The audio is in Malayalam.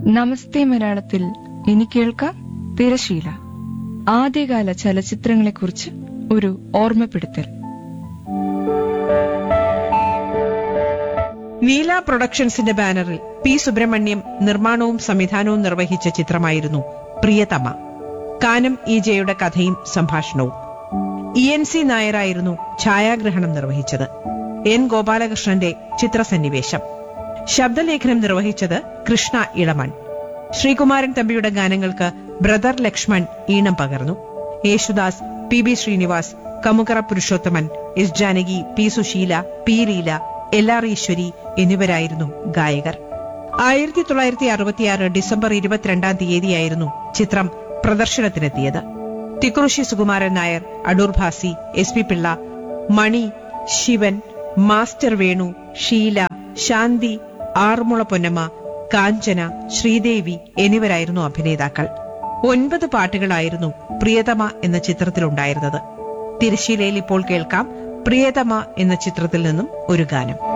നമസ്തേ മലയാളത്തിൽ ഇനി കേൾക്കാം തിരശീല ആദ്യകാല ചലച്ചിത്രങ്ങളെക്കുറിച്ച് ഒരു ഓർമ്മപ്പെടുത്തൽ നീല പ്രൊഡക്ഷൻസിന്റെ ബാനറിൽ പി സുബ്രഹ്മണ്യം നിർമ്മാണവും സംവിധാനവും നിർവഹിച്ച ചിത്രമായിരുന്നു പ്രിയതമ കാനം ഇ ജെയുടെ കഥയും സംഭാഷണവും ഇ എൻ സി നായരായിരുന്നു ഛായാഗ്രഹണം നിർവഹിച്ചത് എൻ ഗോപാലകൃഷ്ണന്റെ ചിത്രസന്നിവേശം ശബ്ദലേഖനം നിർവഹിച്ചത് കൃഷ്ണ ഇളമൺ ശ്രീകുമാരൻ തമ്പിയുടെ ഗാനങ്ങൾക്ക് ബ്രദർ ലക്ഷ്മൺ ഈണം പകർന്നു Yesudas P B Sreenivas Kamukara Purushothaman S Janaki P Susheela P Leela L R Eswari എന്നിവരായിരുന്നു ഗായകർ ആയിരത്തി തൊള്ളായിരത്തി അറുപത്തിയാറ് ഡിസംബർ ഇരുപത്തിരണ്ടാം തീയതിയായിരുന്നു ചിത്രം പ്രദർശനത്തിനെത്തിയത് Thikkurissi Sukumaran Nair Adoor Bhasi S P Pillai Mani Sivan master Venu Sheela Shanthi Aranmula Ponnamma Kanchana Sreedevi എന്നിവരായിരുന്നു അഭിനേതാക്കൾ ഒൻപത് പാട്ടുകളായിരുന്നു പ്രിയതമ എന്ന ചിത്രത്തിലുണ്ടായിരുന്നത് തിരശ്ശീലയിൽ ഇപ്പോൾ കേൾക്കാം പ്രിയതമ എന്ന ചിത്രത്തിൽ നിന്നും ഒരു ഗാനം